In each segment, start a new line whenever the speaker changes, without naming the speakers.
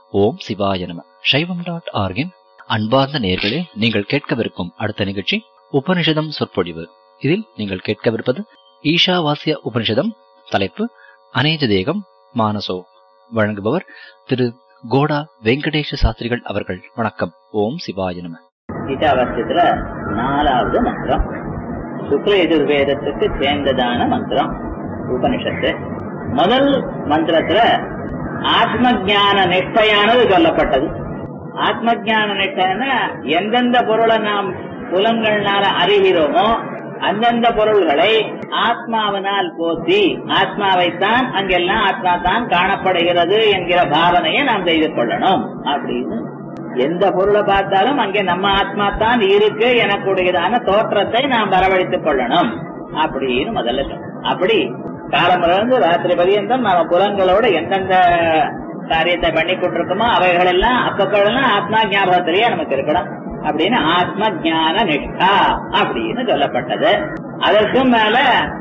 ஓம் சிவாய நம சைவம் டாட் ஆர்கின் அன்பார்ந்த நேர்களே நீங்கள் கேட்கவிருக்கும் அடுத்த நிகழ்ச்சி உபனிஷதம் சொற்பொழிவு இதில் நீங்கள் கேட்கவிருப்பது ஈஷாவாசிய உபனிஷதம் தலைப்பு அநேஜ தேகம் மானசோ வழங்குபவர் திரு கோடா வெங்கடேஷ சாஸ்திரிகள் அவர்கள் வணக்கம் ஓம் சிவாய நம
கீதாவாசியத்துல நாலாவது மந்திரம் சுக்ல எதிர்வேதத்துக்கு சேர்ந்ததான மந்திரம் உபனிஷத்து முதல் மந்திரத்துல ஆத்ம ஜான நிஷ்டையானது சொல்லப்பட்டது ஆத்ம ஜான நிஷ்டைன்னா எந்தெந்த பொருளை நாம் புலங்கள்னால அறிகிறோமோ அந்தந்த பொருள்களை ஆத்மாவினால் போற்றி ஆத்மாவைத்தான் அங்கெல்லாம் ஆத்மா தான் காணப்படுகிறது என்கிற பாவனையை நாம் செய்து கொள்ளணும் அப்படின்னு எந்த பொருளை பார்த்தாலும் அங்கே நம்ம ஆத்மா தான் இருக்கு எனக்கூடியதான தோற்றத்தை நாம் வரவழைத்துக் கொள்ளணும் அப்படின்னு முதல்ல சொன்னோம். அப்படி காலமிருந்து ராத்திரி பரியந்தம் நம்ம புலங்களோட எந்தெந்த காரியத்தை பண்ணி கொண்டிருக்கோமோ அவைகள் எல்லாம் அப்பக்களெல்லாம் ஆத்மா ஞாபகத்திலேயே நமக்கு இருக்கணும் அப்படின்னு ஆத்ம ஞான நிஷ்டா அப்படின்னு சொல்லப்பட்டது அதற்கும் மேல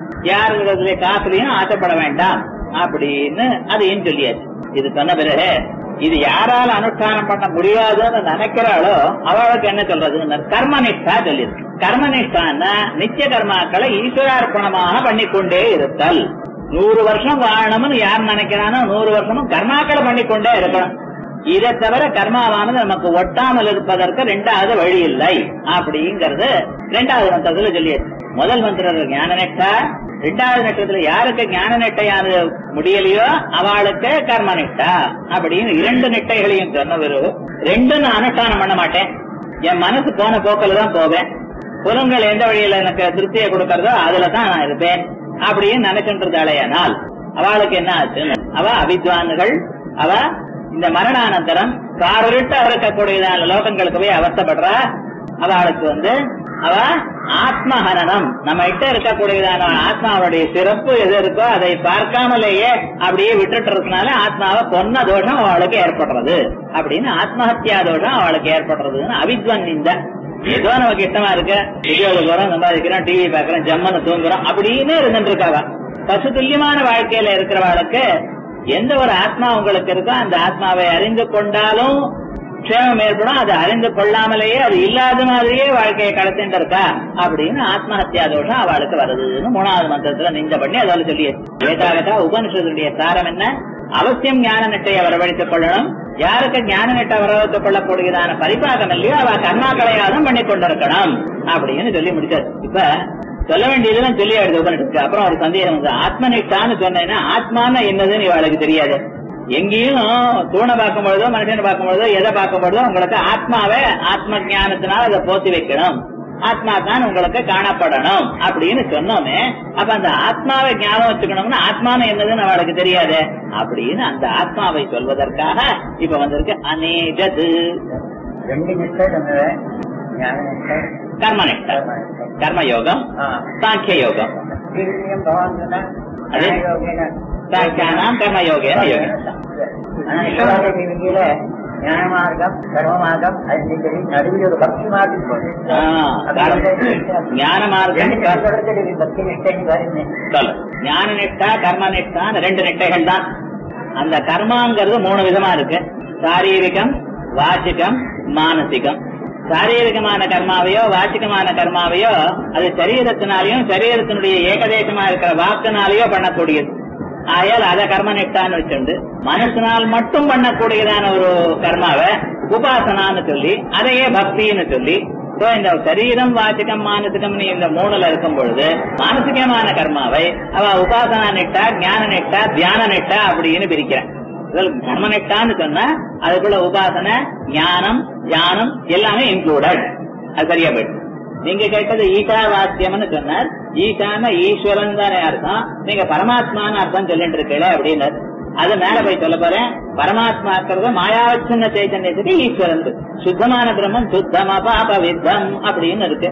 யாருடைய காசுலையும் ஆசைப்பட வேண்டாம் அப்படின்னு அதையும் சொல்லியாச்சு இது சொன்ன பிறகு இது யாரால அனுஷ்டானம் பண்ண முடியாதுன்னு நினைக்கிறாளோ அவளுக்கு என்ன சொல்றது கர்மனிஷ்டா சொல்லியிருக்கு கர்மனிஷ்டான்னா நித்திய கர்மாக்களை ஈஸ்வரார்ப்பணமாக பண்ணிக்கொண்டே இருத்தல் நூறு வருஷம் வாழணும்னு யார் நினைக்கிறானோ நூறு வருஷமும் கர்மாக்களை பண்ணிக்கொண்டே இருக்கணும் இதை தவிர கர்மாவானது நமக்கு ஒட்டாமல் இருப்பதற்கு ரெண்டாவது வழி இல்லை அப்படிங்கறது ரெண்டாவது மந்திரத்துல சொல்லியாச்சு முதல் மந்திரத்தில் ஞான நெட்டா ரெண்டாவது நட்சத்திரத்துல யாருக்கு ஞான நெட்டையானது முடியலையோ அவளுக்கு கர்ம நெட்டா அப்படின்னு இரண்டு நெட்டைகளையும் சொன்னவரு ரெண்டும் நான் அனுஷ்டானம் பண்ண மாட்டேன் என் மனசு போன போக்கில தான் போவேன் புலங்கள் எந்த வழியில எனக்கு திருப்தியை கொடுக்கறதோ அதுல தான் நான் இருப்பேன் அப்படின்னு நினைச்சுன்றதாலேயானால் அவளுக்கு என்ன ஆச்சு அவ அவித்வான்கள் அவ இந்த மரணானந்தரம் காரிட்ட இருக்கக்கூடியதான லோகங்களுக்கு போய் அவஸ்தப்படுறா அவளுக்கு வந்து அவ ஆத்மஹனனம் நம்ம கிட்ட இருக்கக்கூடியதான ஆத்மாவுடைய சிறப்பு எது இருக்கோ அதை பார்க்காமலேயே அப்படியே விட்டுட்டு இருக்கனால ஆத்மாவை பொன்ன தோஷம் அவளுக்கு ஏற்படுறது அப்படின்னு ஆத்மஹத்யா தோஷம் அவளுக்கு ஏற்படுறதுன்னு அவித்வன் இந்த ஏதோ நமக்கு இஷ்டமா இருக்கு வீடியோல போறோம் சம்பாதிக்கிறோம் டிவி பாக்குறோம் ஜம்மனு தூங்குறோம் அப்படின்னு இருந்துட்டு இருக்காவ பசு துல்லியமான வாழ்க்கையில இருக்கிறவளுக்கு எந்த ஒரு ஆத்மா உங்களுக்கு இருக்கோ அந்த ஆத்மாவை அறிந்து கொண்டாலும் க்ஷேமம் ஏற்படும் அதை அறிந்து கொள்ளாமலேயே அது இல்லாத மாதிரியே வாழ்க்கையை கடத்திட்டு இருக்கா அப்படின்னு ஆத்மஹத்யா தோஷம் அவளுக்கு வருதுன்னு மூணாவது மந்திரத்துல நிந்த பண்ணி அதால சொல்லி ஏதாகதா உபனிஷத்துடைய சாரம் என்ன அவசியம் ஞான நெட்டையை வரவழைத்துக் கொள்ளணும் யாருக்கு ஞான நெட்டை வரவழைத்துக் கொள்ளக்கூடியதான பரிபாகம் இல்லையோ அவ கர்மாக்களையாதான் பண்ணி கொண்டிருக்கணும் அப்படின்னு சொல்லி முடிச்சாரு இப்ப சொல்ல வேண்டியதெல்லாம் சொல்லி ஆயிடுது உபனிஷத்துக்கு அப்புறம் ஒரு சந்தேகம் வந்து ஆத்ம நிஷ்டான்னு சொன்னேன்னா ஆத்மான்னு என்னதுன்னு இவளுக்கு தெரியாது எங்கேயும் தூணை பார்க்கும் பொழுதோ மனுஷனை பார்க்கும் பொழுதோ எதை பார்க்கும் பொழுதோ உங்களுக்கு ஆத்மாவை ஆத்ம ஞானத்தினால அதை போத்தி வைக்கணும் ஆத்மா தான் உங்களுக்கு காணப்படணும் அப்படின்னு சொன்னோமே அப்ப அந்த ஆத்மாவை ஞாபகம் வச்சுக்கணும்னா ஆத்மான்னு என்னதுன்னு அவளுக்கு தெரியாது அப்படின்னு அந்த ஆத்மாவை சொல்வதற்காக இப்ப வந்திருக்கு அநேகது
ரெண்டு நிஷ்டை சொன்னது ஞான நிஷ்டை
கர்மனிஷ்ட கர்மயோகம் சாங்கிய யோகம்
தீர்த்தியம் பகவான் சொன்னா
அது?
ஞானயோகேன.
சாங்கியானாம் கர்மயோகேன யோகம்
ஆனா ஈஸ்வர விதியில ஞான மார்க்கம் கர்ம மார்க்கம் அது சொல்லி நடுவில் ஒரு பக்தி மார்க்கம் போகுது.
ஆ,
அது
ஞான மார்க்கம்
ரெண்டு சொல்றது பக்தி நிஷ்டைன்னு பாருங்க
சொல்லு ஞான நிஷ்டா கர்ம நிஷ்டான்னு ரெண்டு நிஷ்டைகள் தான் அந்த கர்மாங்கிறது மூணு விதமா இருக்கு சாரீரிகம் வாச்சிகம் மானசிகம் சாரீரிகமான கர்மாவையோ வாச்சிகமான கர்மாவையோ அது சரீரத்தினாலையும் சரீரத்தினுடைய ஏகதேசமா இருக்கிற வாக்குனாலேயோ பண்ணக்கூடியது ஆயால் அத கர்ம நிஷ்டான்னு வச்சுண்டு மனசினால் மட்டும் பண்ணக்கூடியதான ஒரு கர்மாவை உபாசனான்னு சொல்லி அதையே பக்தின்னு சொல்லி இப்போ இந்த சரீரம் வாச்சிகம் மானசிகம் நீ இந்த மூணுல இருக்கும் பொழுது மானசிகமான கர்மாவை அவ உபாசனா நிட்டா ஞான நிட்டா தியான நிட்டா அப்படின்னு பிரிக்கிறேன் இதில் கர்ம நிட்டான்னு சொன்னா அதுக்குள்ள உபாசனை ஞானம் தியானம் எல்லாமே இன்க்ளூடட் அது சரியா போயிடுது நீங்க கேட்டது ஈஷா வாக்கியம்னு சொன்னார் ஈஷான ஈஸ்வரன் தானே அர்த்தம் நீங்க பரமாத்மான்னு அர்த்தம் சொல்லிட்டு இருக்கீங்களே அப்படின்னு அது மேல போய் சொல்ல போறேன் பரமாத்மாக்கிறது மாயாவச்சின்ன சைத்தன்யத்துக்கு ஈஸ்வரன் சுத்தமான பிரம்மம் சுத்தமா பாப வித்தம் அப்படின்னு இருக்கு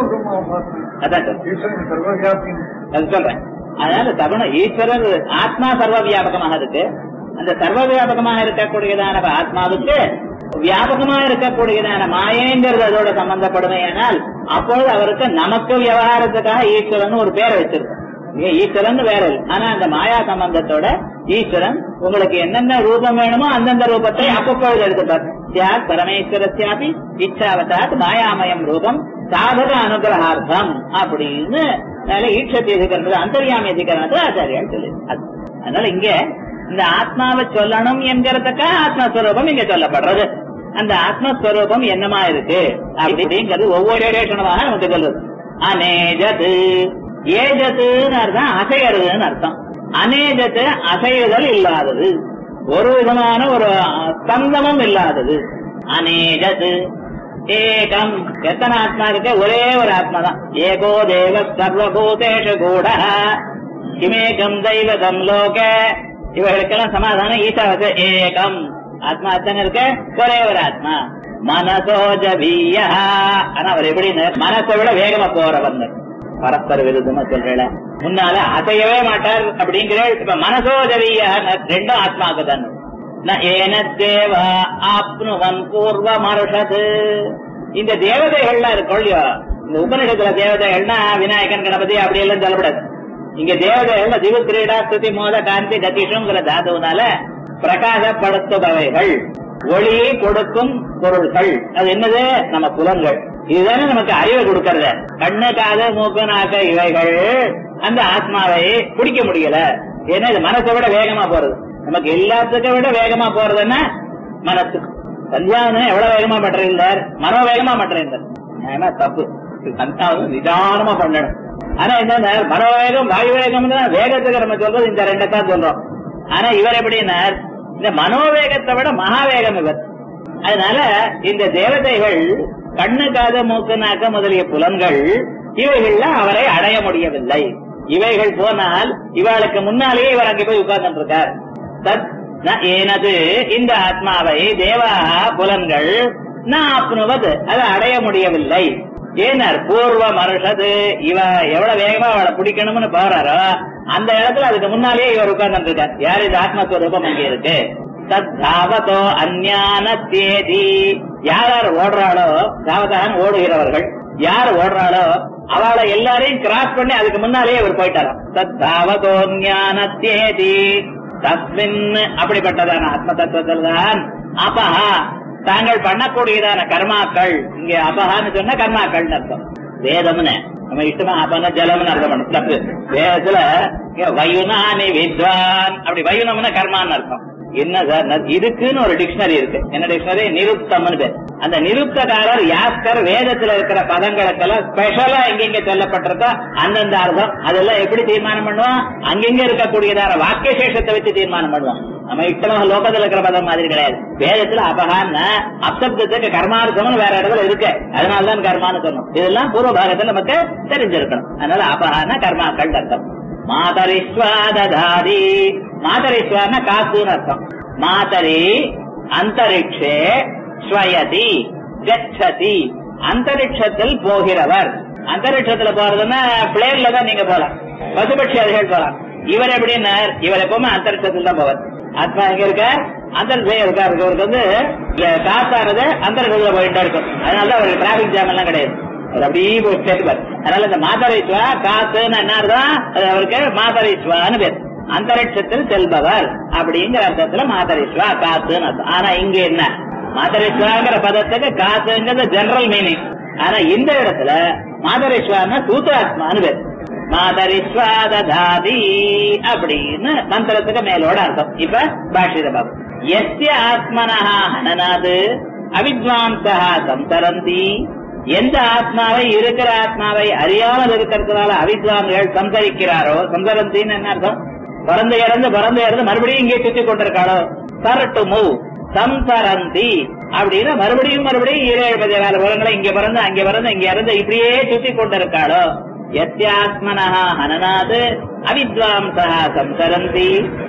அதான் சொல்றேன்.
ஈஸ்வரன் சர்வவியாபி
அது சொல்றேன் அதனால சகுண ஈஸ்வரர் ஆத்மா சர்வ வியாபகமாக இருக்கு அந்த சர்வ வியாபகமாக இருக்கக்கூடியதான ஆத்மாவுக்கு வியாபகமா இருக்கக்கூடியதான மாயேங்கிறது அதோட சம்பந்தப்படுமே ஆனால் அப்பொழுது அவருக்கு நமக்கு விவகாரத்துக்காக ஈஸ்வரன் ஒரு பேரை வச்சிருக்கோம் இங்க ஈஸ்வரன் வேற இல்லை ஆனா அந்த மாயா சம்பந்தத்தோட ஈஸ்வரன் உங்களுக்கு என்னென்ன ரூபம் வேணுமோ அந்தந்த ரூபத்தை அப்பப்பொழுது எடுத்துட்டார் சியாத் பரமேஸ்வரஸ்யாபி இச்சாவதாத் மாயாமயம் ரூபம் சாதக அனுகிரகார்த்தம் அப்படின்னு மேல ஈட்சத்தை எதிர்க்கிறது அந்தரியாமி எதிர்க்கிறது ஆச்சாரியால் சொல்லி அதனால இங்க இந்த ஆத்மாவை சொல்லணும் என்கிறதுக்கா ஆத்மஸ்வரூபம் இங்க சொல்லப்படுறது அந்த ஆத்மஸ்வரூபம் என்னமா இருக்கு அப்படிங்கிறது ஒவ்வொரு ரேஷனமாக நமக்கு சொல்லுது அநேஜது ஏஜத்துன்னு அர்த்தம் அசையறதுன்னு அர்த்தம் அநேஜத்து அசையுதல் இல்லாதது ஒரு விதமான ஒரு ஸ்பந்தமும் இல்லாதது அநேஜது ஏகம் எத்தனை ஆத்மா இருக்கு ஒரே ஒரு ஆத்மா தான் ஏகோ தேவ சர்வபூதேஷ கூட கிமேகம் தெய்வதம் லோக இவர்களுக்கெல்லாம் சமாதானம் ஈசாவச ஏகம் ஆத்மா அத்தனை இருக்க ஒரே ஒரு ஆத்மா மனசோஜபீய ஆனா அவர் எப்படின்னு மனசை விட வேகமா போறவர் பரஸ்பர விருதுமா சொல்றேன் முன்னால அசையவே மாட்டார் அப்படிங்கிற இப்ப மனசோஜபீய ரெண்டும் ஆத்மாக்கு தான் ஏனத்தேவ ஆப்னுவன் பூர்வ மருஷது இந்த தேவதைகள்லாம் இருக்கும் இல்லையோ இந்த உபநிஷத்துல தேவதைகள்னா விநாயகன் கணபதி அப்படி எல்லாம் சொல்லப்படாது இங்க தேவதைகள் திவு கிரீடா ஸ்துதி மோத காந்தி கதிஷுங்கிற தாதுனால பிரகாசப்படுத்துபவைகள் ஒளியை கொடுக்கும் பொருள்கள் அது என்னது நம்ம புலன்கள் இதுதானே நமக்கு அறிவை கொடுக்கறது கண்ணு காது மூக்கு நாக்கு இவைகள் அந்த ஆத்மாவை பிடிக்க முடியல ஏன்னா இது மனசை விட வேகமா போறது நமக்கு எல்லாத்துக்கும் விட வேகமா போறதுன்னா மனசு சந்தியாவனம் எவ்வளவு வேகமா பண்றீங்க மனோ வேகமா பண்றீங்க ஏன்னா தப்பு சந்தியாவனம் நிதானமா பண்ணணும் ஆனா என்ன மனோவேகம் வாயு வேகம் வேகத்துக்கு நம்ம சொல்றது இந்த ரெண்டத்தான் சொல்றோம் ஆனா இவர் எப்படின்னா இந்த மனோவேகத்தை விட மகாவேகம் இவர் அதனால இந்த தேவதைகள் கண்ணு காத மூக்கு நாக்க முதலிய புலன்கள் இவைகள்ல அவரை அடைய முடியவில்லை இவைகள் போனால் இவளுக்கு முன்னாலேயே இவர் அங்கே போய் உட்கார்ந்து இருக்கார் தத் ந ஏனது இந்த ஆத்மாவை தேவா புலன்கள் நான் ஆப்னுவது அதை அடைய முடியவில்லை ஏனார் பூர்வ மருஷது இவ எவ்வளவு வேகமா அவளை பிடிக்கணும்னு போறாரோ அந்த இடத்துல அதுக்கு முன்னாலேயே இவர் உட்கார்ந்து இருக்கார் யார் இந்த ஆத்மஸ்வரூபம் அங்கே இருக்கு தத்தாவதோ அஞ்ஞான தேதி யார் யார் ஓடுறாளோ தாவதான் ஓடுகிறவர்கள் யார் ஓடுறாளோ அவளை எல்லாரையும் கிராஸ் பண்ணி அதுக்கு முன்னாலேயே இவர் போயிட்டாராம் தத்தாவதோ ஞான தேதி தஸ்மின் அப்படிப்பட்டதான ஆத்ம தத்துவத்தில் தான் அப்பஹா தாங்கள் பண்ணக்கூடியதான கர்மாக்கள் இங்க அபஹான்னு சொன்னா கர்மாக்கள் அர்த்தம் வேதம்னு நம்ம இஷ்டமா அப்பன ஜலம்னு அர்த்தம் பண்ணணும் தப்பு வேதத்துல இங்க வயுனானி வித்வான் அப்படி வயுனம்னா கர்மான்னு அர்த்தம் என்ன சார் ந- இதுக்குன்னு ஒரு டிக்ஷனரி இருக்கு என்ன டிக்ஷனரி நிருப்தம்னு பேர் அந்த நிருப்தகாரர் யாஸ்கர் வேதத்துல இருக்கிற பதங்களுக்கெல்லாம் ஸ்பெஷலா எங்கெங்க சொல்லப்பட்டிருக்கோ அந்தந்த அர்த்தம் அதெல்லாம் எப்படி தீர்மானம் பண்ணுவோம் அங்கெங்க இருக்கக்கூடியதான வாக்கிய சேஷத்தை வச்சு தீர்மானம் பண்ணுவோம் நம்ம இஷ்டமாக லோகத்துல இருக்கிற பதம் மாதிரி கிடையாது வேதத்துல அபகான்னு அப்சப்தத்துக்கு கர்மார்த்தம்னு வேற இடத்துல இருக்கு அதனாலதான் கர்மான்னு சொன்னோம் இதெல்லாம் பூர்வ பாகத்துல நமக்கு தெரிஞ்சிருக்கணும் அதனால அபகான கர்மாக்கள் அர்த்தம் மாதரிஸ்வா ததாதி மாதரிஸ்வான்னா காசுன்னு அர்த்தம் மாதரி அந்தரிக்ஷே ஸ்வயதி கச்சதி அந்தரிக்ஷத்தில் போகிறவர் அந்தரிக்ஷத்துல போறதுன்னா பிளேன்ல தான் நீங்க போலாம் பசுபட்சி அதிகள் போலாம் இவர் எப்படின்னா இவர் எப்பவுமே அந்தரிக்ஷத்தில் தான் போவார் ஆத்மா எங்க இருக்கார் அந்தரிக்ஷம் இருக்கார் இவருக்கு வந்து இந்த காத்தானது அந்தரிக்ஷத்துல போயிட்டே இருக்கும் அதனால அவருக்கு டிராபிக் ஜாம் எல்லாம் கிடையாது அவர் அப்படியே போயிட்டே இருப்பார் அதனால இந்த மாதரீஸ்வா காத்துன்னு என்ன அர்த்தம் அது அவருக்கு மாதரீஸ்வான்னு பேர் அந்தரிக்ஷத்தில் செல்பவர் அப்படிங்கிற அர்த்தத்துல மாதரீஸ்வா காத்துன்னு அர்த்தம் ஆனா இங்க என்ன மாதரீஸ்வராங்கிற பதத்துக்கு காத்துங்கிறது ஜெனரல் மீனிங் ஆனா இந்த இடத்துல மாதரீஸ்வரன்னா சூத்ராத்மான்னு பேர் மாதரிஸ்வா ததாதி அப்படின்னு மந்திரத்துக்கு மேலோட அர்த்தம் இப்ப பாஷித பாபு எஸ்ய ஆத்மனஹா ஹனனாது அவித்வாம்சா சம்சரந்தி எந்த ஆத்மாவை இருக்கிற ஆத்மாவை அறியாமல் இருக்கிறதுனால அவித்வான்கள் சம்சரிக்கிறாரோ சம்சரந்தின்னு என்ன அர்த்தம் பிறந்து இறந்து பிறந்து இறந்து மறுபடியும் இங்கே சுத்தி கொண்டிருக்காளோ சரட்டு மூவ் சம்சரந்தி அப்படின்னு மறுபடியும் மறுபடியும் ஏழு பதினாலு உலகங்களை இங்க பிறந்து அங்க பிறந்து இங்க இறந்து இப்படியே சுத்தி கொண்டிருக்காளோ எத்தியாத்மனா ஹனனாது அவித்வாம்சா சம்சரந்தி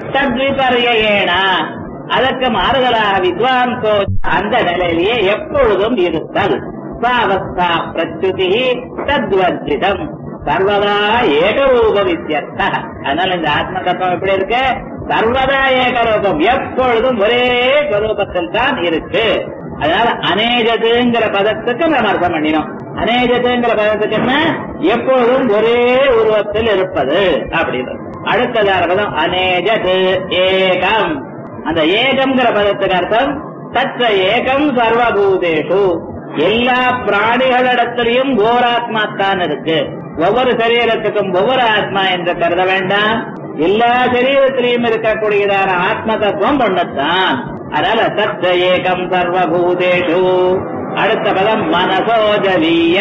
தத்விபர்யேன அதற்கு மாறுதலாக வித்வாம்சோ அந்த நிலையிலேயே எப்பொழுதும் இருத்தல் சாவஸ்தா பிரச்சுதி தத்வர்ஜிதம் சர்வதா ஏகரூபம் இத்தியர்த்த அதனால இந்த ஆத்ம தத்துவம் எப்படி இருக்கு சர்வதா ஏகரூபம் எப்பொழுதும் ஒரே ஸ்வரூபத்தில் தான் இருக்கு அதனால அநேகதுங்கிற பதத்துக்கு நம்ம அர்த்தம் பண்ணினோம் அநேகதுங்கிற பதத்துக்கு என்ன எப்பொழுதும் ஒரே உருவத்தில் இருப்பது அப்படின்றது அடுத்ததான பதம் அநேஜத் ஏகம் அந்த ஏகம்ங்கிற பதத்துக்கு அர்த்தம் தற்ற ஏகம் சர்வபூதேஷு எல்லா பிராணிகளிடத்திலையும் ஓராத்மா தான் இருக்கு ஒவ்வொரு சரீரத்துக்கும் ஒவ்வொரு ஆத்மா என்று கருத வேண்டாம் எல்லா சரீரத்திலையும் இருக்கக்கூடியதான ஆத்ம தத்துவம் ஒண்ணுத்தான் அதனால தத்த ஏகம் சர்வபூதேஷு அடுத்த பதம் மனசோஜலீய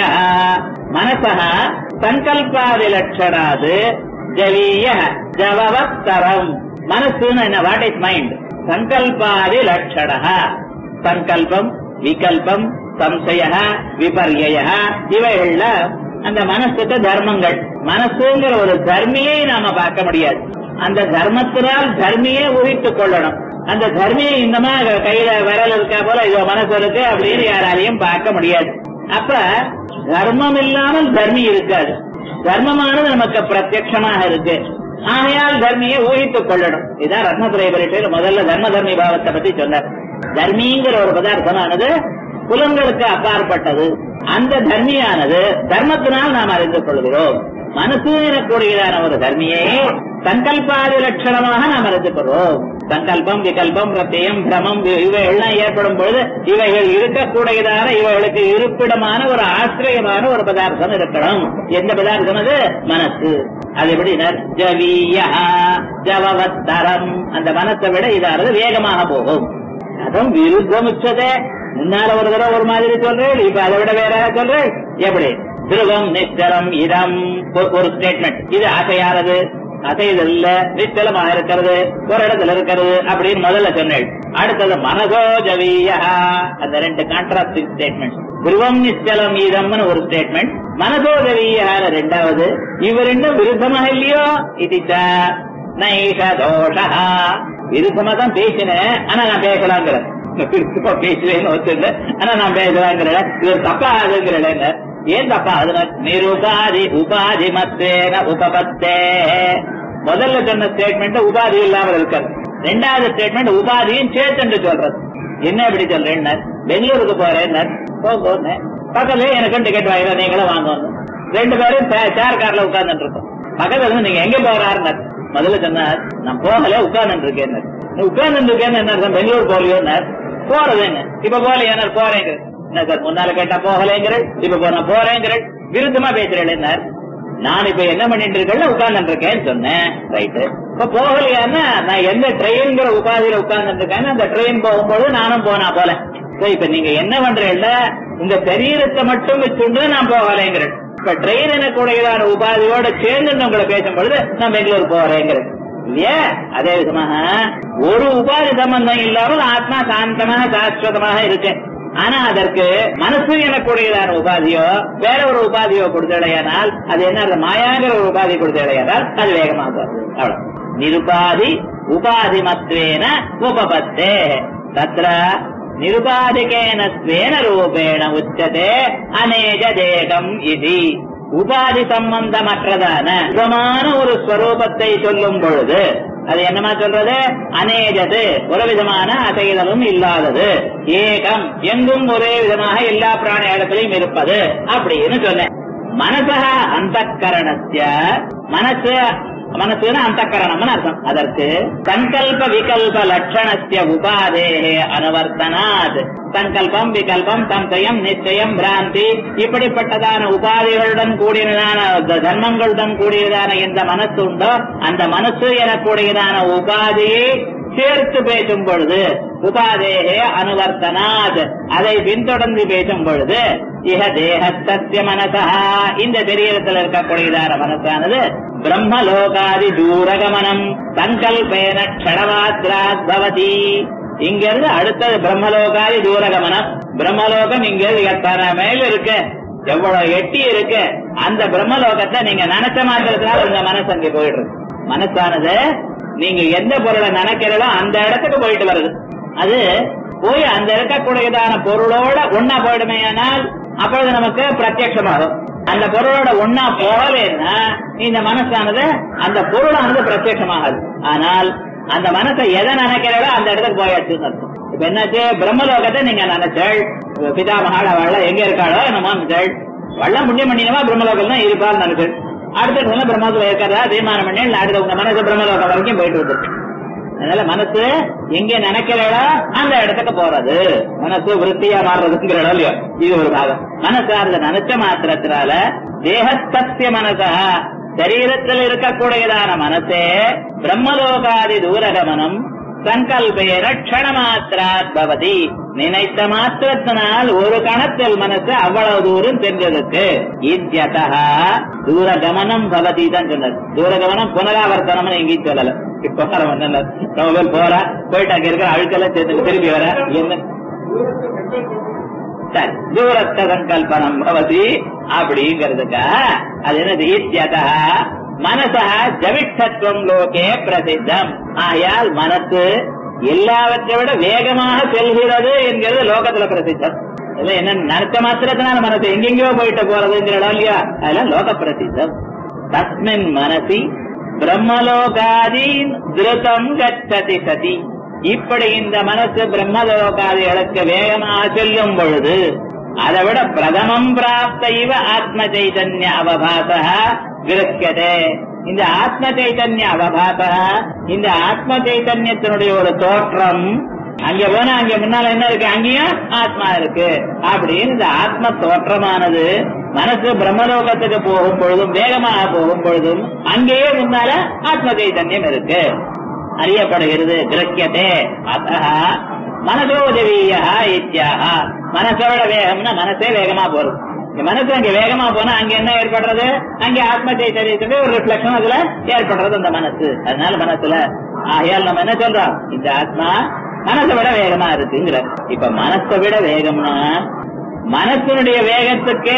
மனசா சங்கல்பாதி லட்சணாது ஜலீய ஜவவத்தரம் மனசுன்னு என்ன வாட் இஸ் மைண்ட் சங்கல்பாதி லட்சண சங்கல்பம் விகல்பம் சம்சய விபர்ய இவைகள்ல அந்த மனசுக்கு தர்மங்கள் மனசுங்கிற ஒரு தர்மியை நாம பார்க்க முடியாது அந்த தர்மத்தினால் தர்மியை உரித்துக் கொள்ளணும் அந்த தர்மியை இன்னமா கையில விரல் இருக்கா போல இதோ மனசு இருக்கு அப்படின்னு யாராலையும் பார்க்க முடியாது அப்ப தர்மம் இல்லாமல் தர்மி இருக்காது தர்மமானது நமக்கு பிரத்யட்சமாக இருக்கு ஆகையால் தர்மியை ஊகித்துக் கொள்ளணும் இதான் ரத்னபுரை பரிட்டையில முதல்ல தர்ம தர்மி பாவத்தை பத்தி சொன்னார் தர்மிங்கிற ஒரு பதார்த்தமானது புலங்களுக்கு அப்பாற்பட்டது அந்த தர்மியானது தர்மத்தினால் நாம் அறிந்து கொள்கிறோம் மனசு எனக்கூடியதான ஒரு தர்மியை சங்கல்பாதி லட்சணமாக நாம் அறிந்து கொள்வோம் சங்கல்பம் விகல்பம் பிரத்யம் பிரமம் இவைகள்லாம் ஏற்படும் பொழுது இவைகள் இருக்கக்கூடியதான இவைகளுக்கு இருப்பிடமான ஒரு ஆசிரியமான ஒரு பதார்த்தம் இருக்கணும் எந்த பதார்த்தம் அது மனசு அது எப்படி ஜவியா ஜவவத்தரம் அந்த மனசை விட இதானது வேகமாக போகும் அதுவும் விருத்தம் உச்சதே முன்னால ஒரு தடவை ஒரு மாதிரி சொல்றேன் இப்ப அதை விட வேற சொல்றேன் எப்படி திருவம் நிச்சலம் இதம் ஒரு- ஒரு ஸ்டேட்மெண்ட் இது அசையானது அசைதல் இல்ல நிச்சலமாக இருக்கிறது ஒரு இடத்துல இருக்கிறது அப்படின்னு முதல்ல சொன்னேன் அடுத்தது மனசோ ஜவியா அந்த ரெண்டு கான்ட்ராஸ்டிங் ஸ்டேட்மெண்ட் துருவம் நிச்சலம் இதம்னு ஒரு ஸ்டேட்மெண்ட் மனசோ ஜவியான ரெண்டாவது இவ ரெண்டும் விருத்தமாக இல்லையோ இது நைஷ தோஷா விருத்தமா தான் பேசினேன் ஆனா நான் பேசலாங்கிறேன் விருத்தமா பேசுவேன்னு ஒத்துங்க ஆனா நான் பேசலாங்கிறேன் இது தப்பா ஆகுங்கிறேன் ஏன் தப்பா அதுல நிருபாதி உபாதி மத்தேன உபபத்தே முதல்ல சொன்ன ஸ்டேட்மெண்ட் உபாதி இல்லாமல் இருக்காது ரெண்டாவது ஸ்டேட்மெண்ட் உபாதியும் சேர்த்துண்டு சொல்றது என்ன இப்படி சொல்றேன் பெங்களூருக்கு போறேன் போங்க பக்கத்துல எனக்கு டிக்கெட் வாங்கினா நீங்களும் வாங்க ரெண்டு பேரும் சேர் கார்ல உட்கார்ந்துட்டு இருக்கோம் பக்கத்துல இருந்து நீங்க எங்க போறாருன்னு முதல்ல சொன்னார் நான் போகல உட்கார்ந்து இருக்கேன் உட்கார்ந்து இருக்கேன்னு என்ன அர்த்தம் பெங்களூர் போகலையோன்னு போறதுங்க இப்ப போகலையா போறேங்க என்ன சார் முன்னால கேட்டா போகலைங்கிற இப்ப போ- நான் போறேங்கிற விருத்தமா பேசுறேன் நான் இப்ப என்ன பண்ணிட்டு இருக்கேன் உட்கார்ந்து இருக்கேன்னு சொன்னேன் ரைட்டு இப்ப போகலையான்னா நான் எந்த ட்ரெயின்ங்கிற உபாதியில உட்கார்ந்து இருக்கேன்னு அந்த ட்ரெயின் போகும்போது நானும் போனா போல So, இப்ப நீங்க என்ன பண்றீங்கல்ல இந்த சரீரத்தை மட்டும் வச்சுட்டு நான் போகலைங்கிறேன் இப்ப ட்ரெயின் எனக்குடையதான உபாதியோட சேர்ந்து உங்களை பேசும் பொழுது நான் பெங்களூர் போறேங்கிறேன் இல்லையா அதே விதமாக ஒரு உபாதி சம்பந்தம் இல்லாமல் ஆத்மா சாந்தமாக சாஸ்வதமாக இருக்கு ஆனா அதற்கு மனசு எனக்கூடியதான உபாதியோ வேற ஒரு உபாதியோ கொடுத்தடையானால் அது என்ன அது மாயாங்கிற ஒரு உபாதி கொடுத்தடையானால் அது வேகமாக வருது. அவ்வளவு நிருபாதி உபாதி மத்வேன உபபத்தே தத்ர நிருபாதிகேன ஸ்வேன ரூபேண உச்சதே அநேக தேகம் இது உபாதி சம்பந்தமற்றதான சுகமான ஒரு ஸ்வரூபத்தை சொல்லும் பொழுது அது என்னமா சொல்றது அநேஜது ஒரு விதமான அசைதலும் இல்லாதது ஏகம் எங்கும் ஒரே விதமாக எல்லா பிராணி இடத்திலையும் இருப்பது அப்படின்னு சொன்னேன் மனசா அந்த கரணத்திய மனசு மனசுன்னு அந்த கரணம்னு அர்த்தம் அதற்கு சங்கல்ப விகல்ப லட்சணஸ்ய உபாதே அனுவர்த்தனாத் சங்கல்பம் விகல்பம் சம்சயம் நிச்சயம் பிராந்தி இப்படிப்பட்டதான உபாதிகளுடன் கூடியதான த- தர்மங்களுடன் கூடியதான இந்த மனசு உண்டோ அந்த மனசு எனக்கூடியதான உபாதியை சேர்த்து பேசும் பொழுது உபாதேகே அனுவர்த்தனாத் அதை பின்தொடர்ந்து பேசும் பொழுது இஹ தேகஸ்தஸ்ய மனசா இந்த சரீரத்தில் இருக்கக்கூடியதான மனசானது பிரம்மலோகாதி தூரகமனம் சங்கல்பேன க்ஷணமாத்ராத் பவதி இங்க இருந்து அடுத்தது பிரம்மலோகாதி தூரகமனம் பிரம்மலோகம் இங்க இருந்து எத்தனை மேல இருக்கு எவ்வளவு எட்டி இருக்கு அந்த பிரம்மலோகத்தை நீங்க நினைச்ச மாத்திரத்தினால உங்க மனசு அங்கே போயிடுறது மனசானது நீங்க எந்த பொருளை நினைக்கிறீங்களோ அந்த இடத்துக்கு போயிட்டு வருது அது போய் அந்த இருக்கக்கூடியதான பொருளோட ஒன்னா போயிடுமேயானால் அப்பொழுது நமக்கு பிரத்யட்சமாகும் அந்த பொருளோட ஒன்னா போகலைன்னா இந்த மனசானது அந்த பொருளானது பிரத்யட்சமாகாது ஆனால் அந்த மனசை எதை நினைக்கிறீங்களோ அந்த இடத்துக்கு போயாச்சுன்னு அர்த்தம் இப்ப என்னாச்சு பிரம்மலோகத்தை நீங்க நினைச்சள் பிதாமகாள் அவள் எங்க இருக்காளோ என்னமோ நினைச்சள் வள்ளம் புண்ணியம் பண்ணினவா பிரம்மலோகம் தான் இருப்பான்னு நினைச்சள் அடுத்த இடத்துல பிரம்மத்துல இருக்கிறதா தீர்மானம் பண்ணி இல்ல அடுத்த உங்க மனசு பிரம்மலோகம் வரைக்கும் போயிட்டு இருக்கு அதனால மனசு எங்க நினைக்கிறீங்களோ அந்த இடத்துக்கு போறது மனசு விருத்தியா மாறுறதுங்கிற இடம் இல்லையோ இது ஒரு பாகம் மனசு அந்த நினைச்ச மாத்திரத்தினால தேகஸ்திய மனசா சரீரத்தில் இருக்கக்கூடியதான மனசே பிரம்மலோகாதி தூரகமனம் சங்கல்பேன க்ஷண மாத்திராத் பவதி நினைத்த மாத்திரத்தினால் ஒரு கணத்தில் மனசு அவ்வளவு தூரம் சென்றதுக்கு இத்தியதா தூரகமனம் பவதி தான் சொன்னது தூரகமனம் புனராவர்த்தனம் எங்கேயும் சொல்லல இப்ப நம்ம நம்ம பேர் போறா போயிட்டு அங்க இருக்கிற அழுக்கெல்லாம் சேர்த்து திரும்பி வர என்ன சரி தூரத்த சங்கல்பனம் பவதி அப்படிங்கிறதுக்கா அது என்னது இத்தியதா மனசா ஜவிட்சத்துவம் லோகே பிரசித்தம் ஆயால் மனசு எல்லாவற்றை விட வேகமாக செல்கிறது என்கிறது லோகத்துல பிரசித்தம் இல்ல என்ன நினைச்ச மாத்திரத்தினால மனசு எங்கெங்கயோ போயிட்டு போறதுங்கிற இடம் இல்லையா அதெல்லாம் லோக பிரசித்தம் தஸ்மின் மனசி பிரம்மலோகாதீன் திருத்தம் கச்சதி சதி இப்படி இந்த மனசு பிரம்மலோகாதிகளுக்கு வேகமாக செல்லும் பொழுது அதை விட பிரதமம் பிராப்த இவ ஆத்ம சைதன்ய அவபாச கிரக்கியதே இந்த ஆத்ம சைதன்ய அவபாச இந்த ஆத்ம சைதன்யத்தினுடைய ஒரு தோற்றம் அங்க போனா அங்க முன்னால என்ன இருக்கு அங்கேயும் ஆத்மா இருக்கு அப்படின்னு இந்த ஆத்ம தோற்றமானது மனசு பிரம்மலோகத்துக்கு போகும் பொழுதும் வேகமாக போகும் பொழுதும் அங்கேயே முன்னால ஆத்ம சைதன்யம் இருக்கு அறியப்படுகிறது கிரக்கியதே அத்த மனசோதவியா இத்தியாக மனசோட வேகம்னா மனசே வேகமா போறது இந்த மனசு அங்க வேகமா போனா அங்க என்ன ஏற்படுறது அங்க ஆத்ம சைத்தன்யத்துக்கு ஒரு ரிஃப்ளெக்ஷன் அதுல ஏற்படுறது அந்த மனசு அதனால மனசுல ஆகையால் நம்ம என்ன சொல்றோம் இந்த ஆத்மா மனசை விட வேகமா இருக்குங்கிற இப்ப மனசை விட வேகம்னா மனசனுடைய வேகத்துக்கு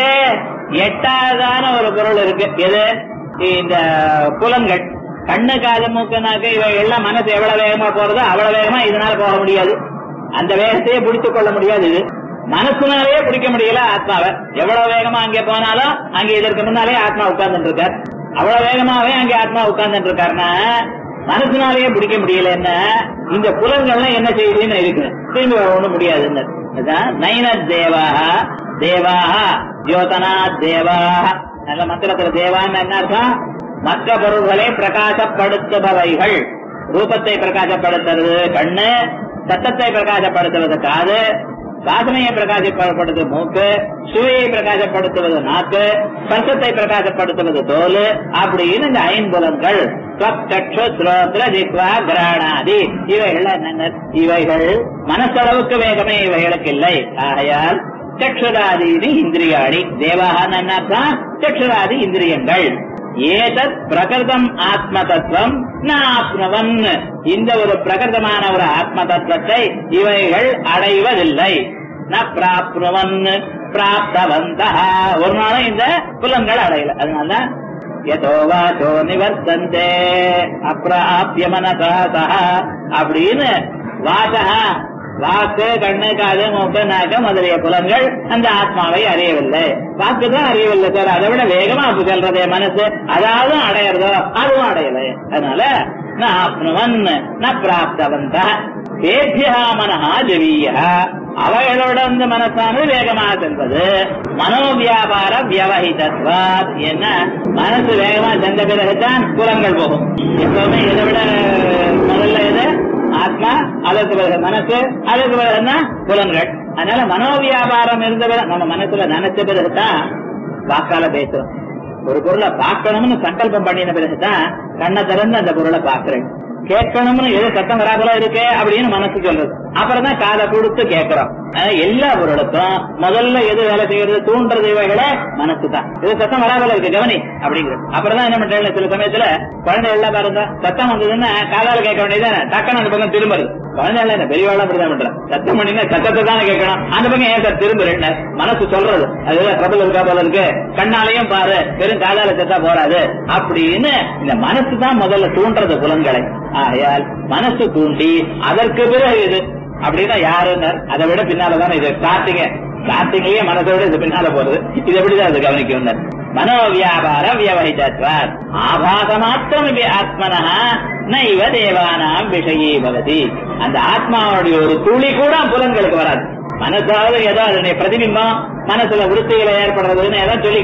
எட்டாவதான ஒரு பொருள் இருக்கு எது இந்த புலன்கள் கண்ணு காது மூக்கு நாக்கு இவை எல்லாம் மனசு எவ்வளவு வேகமா போறதோ அவ்வளவு வேகமா இதனால போக முடியாது அந்த வேகத்தையே பிடித்துக் கொள்ள முடியாது இது மனசுனாலேயே பிடிக்க முடியல ஆத்மாவை எவ்வளவு வேகமா அங்கே போனாலும் அங்க இதற்கு முன்னாலே ஆத்மா உட்கார்ந்துட்டு இருக்கார் அவ்வளவு வேகமாவே அங்கே ஆத்மா உட்கார்ந்துட்டு இருக்காருன்னா மனசுனாலேயே பிடிக்க முடியல என்ன இந்த புலன்கள்லாம் என்ன செய்யுதுன்னு இருக்கு திரும்பி ஒண்ணும் முடியாதுன்னு இதுதான் நைன தேவாக தேவாக ஜோதனா தேவாக நல்ல மந்திரத்துல தேவான்னு என்ன அர்த்தம் மற்ற பொருள்களை பிரகாசப்படுத்துபவைகள் ரூபத்தை பிரகாசப்படுத்துறது கண்ணு சத்தத்தை பிரகாசப்படுத்துவது காது வாசனையை பிரகாசப்படுத்துவது மூக்கு சுவையை பிரகாசப்படுத்துவது நாக்கு ஸ்பர்சத்தை பிரகாசப்படுத்துவது தோல் அப்படின்னு இந்த ஐம்புலன்கள் ஸ்வச்சக்ஷு ஸ்ரோத்ர ஜிக்வா கிராணாதி இவைகள் என்னென்ன இவைகள் மனசளவுக்கு வேகமே இவைகளுக்கு இல்லை ஆகையால் சக்ஷுராதீதி இந்திரியாணி தேவாக அர்த்தம் சக்ஷுராதி இந்திரியங்கள் ஏதத் பிரகிருதம் ஆத்ம தத்துவம் நாப்னவன் இந்த ஒரு பிரகிருதமான ஒரு ஆத்ம தத்துவத்தை இவைகள் அடைவதில்லை ந பிராப்னுவன் பிராப்தவந்த ஒரு நாளும் இந்த புலன்கள் அடையல அதனால எதோ வாச்சோ நிவர்த்தந்தே அப்பிராபிய மனசா சஹ அப்படின்னு வாசகா வாக்கு கண்ணு காது மூக்கு நாக்கு முதலிய புலன்கள் அந்த ஆத்மாவை அறியவில்லை வாக்கு தான் அறியவில்லை சார் அதை விட வேகமா செல்றதே மனசு அதாவது அடையிறதோ அதுவும் அடையலை அதனால ந ஆப்னுவன் ந பிராப்தவந்த தேபியா மனஹா ஜவீயா அவைகளோட வந்து மனசானது வேகமாக செல்வது மனோவியாபார வியவஹிதத்வாத் என்ன மனசு வேகமா சென்ற பிறகுதான் புலங்கள் போகும் எப்பவுமே இதை விட முதல்ல எது ஆத்மா அதற்கு பிறகு மனசு அதற்கு பிறகு என்ன புலன்கள் அதனால மனோவியாபாரம் இருந்த பிறகு நம்ம மனசுல நினைச்ச பிறகுதான் வாக்கால பேசுறோம் ஒரு பொருளை பார்க்கணும்னு சங்கல்பம் பண்ணின பிறகுதான் கண்ணை திறந்து அந்த பொருளை பார்க்கிறேன் கேட்கணும்னு எது சத்தம் வராபல இருக்கு அப்படின்னு மனசு சொல்றது அப்புறம் தான் காதை கொடுத்து கேட்கிறோம் ஆனா எல்லா பொருளுக்கும் முதல்ல எது வேலை செய்யறது தூண்டுறது இவைகளை மனசு தான் இது சத்தம் வராபல இருக்கு கவனி அப்படிங்கிறது அப்புறம் தான் என்ன பண்றேன் சில சமயத்துல குழந்தை எல்லாம் பாருங்க சத்தம் வந்ததுன்னா காதால கேட்க வேண்டியது டக்குன்னு அந்த பக்கம் திரும்புறது குழந்தை எல்லாம் என்ன பெரியவாளும் அப்படிதான் பண்றேன் சத்தம் பண்ணினா சத்தத்தை தானே கேட்கணும் அந்த பக்கம் ஏன் சார் திரும்புறேன் மனசு சொல்றது அது ட்ரபிள் இருக்கா போல இருக்கு கண்ணாலையும் பாரு வெறும் காதால சத்தா போறாது அப்படின்னு இந்த மனசு தான் முதல்ல தூண்டுறது புலன்களை ஆகையால் மனசு தூண்டி அதற்கு பிறகு இது அப்படின்னா யாருன்னார் அதை விட பின்னாலதான் இது ஸ்டார்டிங்க ஸ்டார்டிங்லயே மனசோட இது பின்னால போறது இது எப்படிதான் அது கவனிக்கும் மனோ வியாபார வியவஹிதத்வார் ஆபாச மாத்திரம் இது ஆத்மனா நைவ தேவானாம் விஷயே பவதி அந்த ஆத்மாவுடைய ஒரு துளி கூட புலன்களுக்கு வராது மனசாவது ஏதோ அதனுடைய பிரதிபிம்பம் மனசுல விருத்திகளை ஏற்படுறதுன்னு ஏதோ சொல்லிக்கலாம்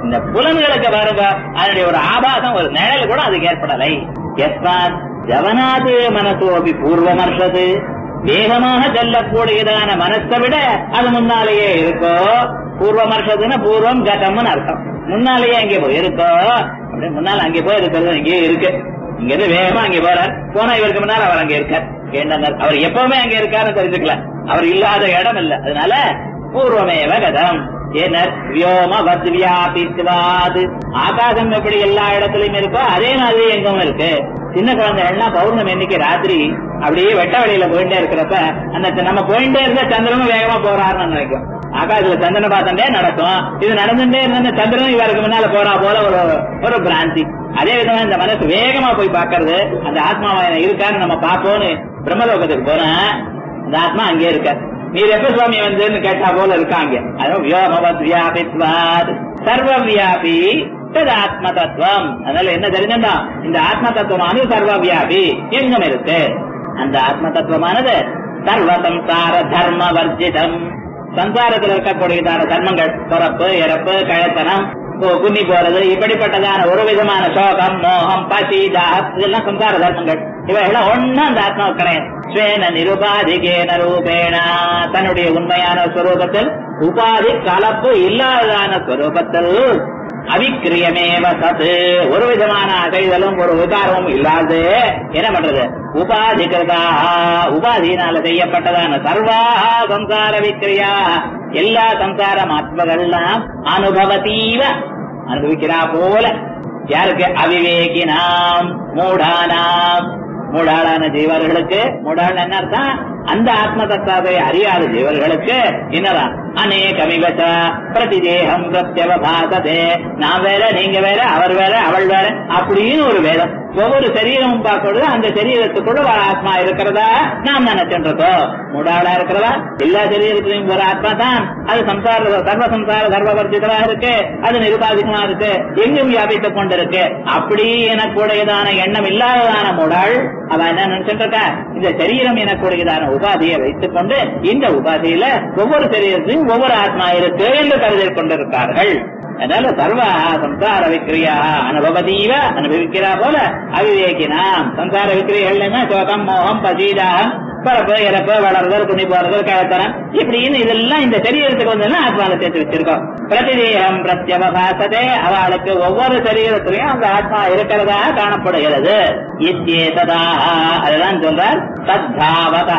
இந்த புலன்களுக்கு பாருங்க அதனுடைய ஒரு ஆபாசம் ஒரு நிழல் கூட அதுக்கு ஏற்படலை எஸ்மாத் ஜவனாது மனசோபி பூர்வமர்ஷது வேகமாக செல்லக்கூடியதான மனசை விட அது முன்னாலேயே இருக்கோ பூர்வமர்ஷதுன்னா பூர்வம் கதம்னு அர்த்தம் முன்னாலேயே அங்கே போய் இருக்கோ அப்படி முன்னால அங்கே போய் இருக்கிறது இங்கே இருக்கு இங்க இருந்து வேகமா அங்கே போறார் போனா இவருக்கு முன்னால் அவர் அங்கே இருக்கார் கேட்டார் அவர் எப்பவுமே அங்கே இருக்காருன்னு தெரிஞ்சுக்கல அவர் இல்லாத இடம் இல்ல அதனால பூர்வமேவ கதம் ஏனர் வியோமவத் வியாபித்வாது ஆகாசம் எப்படி எல்லா இடத்துலயும் இருக்கோ அதே மாதிரி எங்கும் இருக்கு சின்ன குழந்தைகள்லாம் பௌர்ணமி இன்னைக்கு ராத்திரி அப்படியே வெட்ட வழியில போயிட்டே இருக்கிறப்ப அந்த ச- நம்ம போயிட்டே இருந்தா சந்திரனும் வேகமா போறாருன்னு நினைக்கும் ஆகாசத்துல சந்திரனை பார்த்துட்டே நடக்கும் இது நடந்துட்டே இருந்தா சந்திரனும் இவருக்கு முன்னால போறா போல ஒரு ஒரு பிராந்தி அதே விதமா இந்த மனசு வேகமா போய் பார்க்கறது அந்த ஆத்மாவை இருக்கான்னு நம்ம பார்ப்போம்னு பிரம்மலோகத்துக்கு போனா அந்த ஆத்மா அங்கே இருக்க நீர் எப்ப சுவாமி வந்துன்னு கேட்டா போல இருக்காங்க அதுவும் வியோமவத் வியாபித்வாத் சர்வ வியாபி தது ஆத்ம தத்துவம் அதனால என்ன தெரிஞ்சுட்டா இந்த ஆத்ம தத்துவமானது சர்வ வியாபி எங்கும் இருக்கு அந்த ஆத்ம தத்துவமானது சர்வ சம்சார தர்ம வர்ஜிதம் சம்சாரத்தில் இருக்கக்கூடியதான தர்மங்கள் பிறப்பு இறப்பு கழத்தனம் கு- குன்னி போறது இப்படிப்பட்டதான ஒரு விதமான சோகம் மோகம் பசி தாகம் இதெல்லாம் சம்சார தர்மங்கள் இவைகளாம் ஒண்ணும் அந்த ஆத்மாவுக்கு கிடையாது ஸ்வேன நிருபாதிகேன ரூபேண தன்னுடைய உண்மையான ஸ்வரூபத்தில் உபாதி கலப்பு இல்லாததான ஸ்வரூபத்தில் அவிக்கிரியமேவ சத்து ஒரு விதமான அசைதலும் ஒரு விகாரமும் இல்லாது என்ன பண்றது உபாதிகிருதா உபாதியினால செய்யப்பட்டதான சர்வா சம்சார விக்கிரியா எல்லா சம்சார ஆத்மகள்லாம் அனுபவத்தீவ அனுபவிக்கிறா போல யாருக்கு அவிவேகினாம் மூடானாம் மூடாளான ஜீவர்களுக்கு மூடாள் என்ன அர்த்தம் அந்த ஆத்ம தத்தாவை அறியாத ஜீவர்களுக்கு என்னதான் அநேகமிவச பிரதிதேகம் பிரத்யவபாசதே நான் வேற நீங்க வேற அவர் வேற அவள் வேற அப்படின்னு ஒரு வேதம் ஒவ்வொரு சரீரமும் பார்க்கறது அந்த சரீரத்துக்குள்ள ஒரு ஆத்மா இருக்கிறதா நாம் நினைச்சுருக்கோம் மூடாளா இருக்கிறதா எல்லா சரீரத்திலையும் ஒரு ஆத்மா தான் அது சம்சார சர்வ சம்சார சர்வவர்ஜிதமா இருக்கு அது நிருபாதிகமா இருக்கு எங்கும் வியாபித்துக் கொண்டிருக்கு அப்படி எனக்குடையதான எண்ணம் இல்லாததான மூடாள் அவ என்ன நினைச்சிட்டு இருக்கா இந்த சரீரம் எனக்குடையதான உபாதியை வைத்துக் கொண்டு இந்த உபாதியில ஒவ்வொரு சரீரத்திலும் ஒவ்வொரு ஆத்மா இருக்கு என்று கருதிக் கொண்டிருக்கார்கள் அதனால சர்வ சம்சார விக்கிரியா அனுபவதீவ அனுபவிக்கிறா போல அவிவேகினாம் சம்சார விக்கிரிகள் சோகம் மோகம் பசீதாகம் பிறப்பு இறப்பு வளர்தல் துணி போறதல் கழத்தனம் இப்படின்னு இதெல்லாம் இந்த சரீரத்துக்கு வந்து ஆத்மாவை சேர்த்து வச்சிருக்கோம் பிரதிதேகம் பிரத்யவபாசதே அவளுக்கு ஒவ்வொரு சரீரத்திலையும் அந்த ஆத்மா இருக்கிறதா காணப்படுகிறது இத்தியேததாக அதுதான் சொல்றார் சத்தாவதா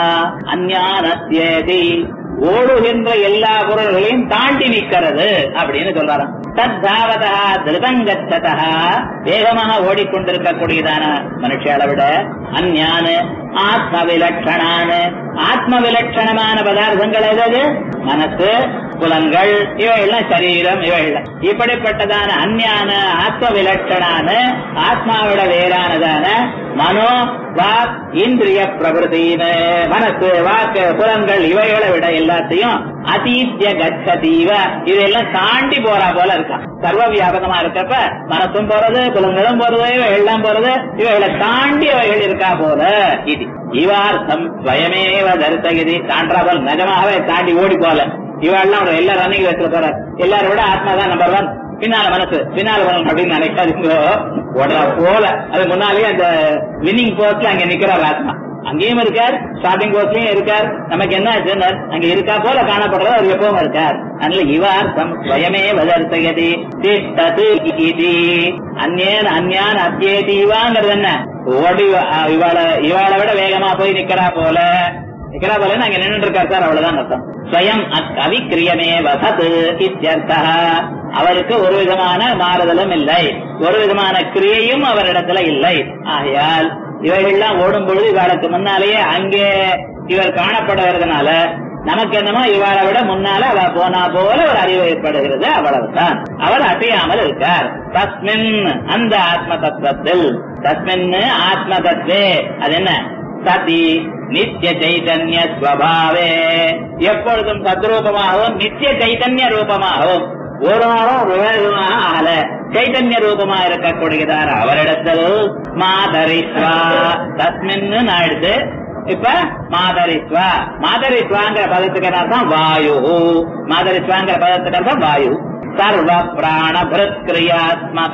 அந்யானத்யேதி ஓடுகின்ற எல்லா பொருள்களையும் தாண்டி நிற்கிறது அப்படின்னு சொல்றாராம் தத்தாவதா திருதங்கச்சதா வேகமாக ஓடிக்கொண்டிருக்கக்கூடியதான மனுஷால விட அந்ஞான ஆத்ம விலட்சணான ஆத்ம விலட்சணமான பதார்த்தங்கள் எதாவது மனசு புலன்கள் இவையெல்லாம் சரீரம் இவையெல்லாம் இப்படிப்பட்டதான அந்ஞான ஆத்ம விலட்சணான ஆத்மாவிட வேறானதான மனோ வாக் இந்திரிய பிரகிருதின்னு மனசு வாக்கு புலன்கள் இவைகளை விட எல்லாத்தையும் அதீத்திய கச்சதீவ இதெல்லாம் தாண்டி போறா போல இருக்கான் சர்வ வியாபகமா இருக்கப்ப மனசும் போறது புலன்களும் போறது இவையெல்லாம் போறது இவைகளை தாண்டி அவைகள் இருக்கா போல இது இவார்த்தம் ஸ்வயமேவ தரிசகிதி தாண்டா போல நிஜமாகவே தாண்டி ஓடி போல இவெல்லாம் ஒரு எல்லா ரன்னிங் வச்சுட்டு போறார் எல்லாரும் விட ஆத்மா தான் நம்பர் ஒன் பின்னால மனசு பின்னால வரணும் அப்படின்னு நினைக்காதீங்க ஓடுறா போல அது முன்னாலேயே அந்த வின்னிங் போஸ்ட்ல அங்க நிக்கிறார் ஆத்மா அங்கேயும் இருக்கார் ஸ்டார்டிங் போஸ்ட்லயும் இருக்கார் நமக்கு என்ன ஆச்சுன்னா அங்க இருக்கா போல காணப்படுறது அவர் எப்பவும் இருக்கார் அதனால இவார்த்தம் ஸ்வயமே வதர்த்தகதி திஷ்டது இதி அந்நேன் அந்யான் அத்தியேதீவாங்கிறது என்ன ஓடி வ- இவாள இவாளை விட வேகமா போய் நிக்கிறா போல நிக்கிறா போல அங்க நின்று இருக்கார் சார் அவ்வளவுதான் அர்த்தம் ஸ்வயம் அக் அவிக்கிரியமே வசத் இத்தியர்த்தா அவருக்கு ஒரு விதமான மாறுதலும் இல்லை ஒரு விதமான கிரியையும் அவரிடத்துல இல்லை ஆகையால் இவைகள்லாம் ஓடும் பொழுது இவளுக்கு முன்னாலேயே அங்கே இவர் காணப்படுகிறதுனால நமக்கு என்னமோ இவளை விட முன்னால அவ போனா போல ஒரு அறிவு ஏற்படுகிறது அவ்வளவுதான் அவர் அசையாமல் இருக்கார் தஸ்மின் அந்த ஆத்ம தத்துவத்தில் தஸ்மின் ஆத்ம தத்வே அது என்ன சதி நித்திய சைதன்ய ஸ்வபாவே எப்பொழுதும் சத்ரூபமாகவும் நித்திய சைதன்ய ரூபமாகவும் ஒரு நாளும் விவேகமாக ஆகல சைதன்ய ரூபமா இருக்கக்கூடியதான அவரிடத்தில் மாதரிஸ்வா தஸ்மின்னு நான் எடுத்து இப்ப மாதரிஸ்வா மாதரிஸ்வாங்கிற பதத்துக்கு என்ன அர்த்தம் வாயு மாதரிஸ்வாங்கிற பதத்துக்கு அர்த்தம் வாயு சர்வ பிராணபிருத் கிரியாத்மக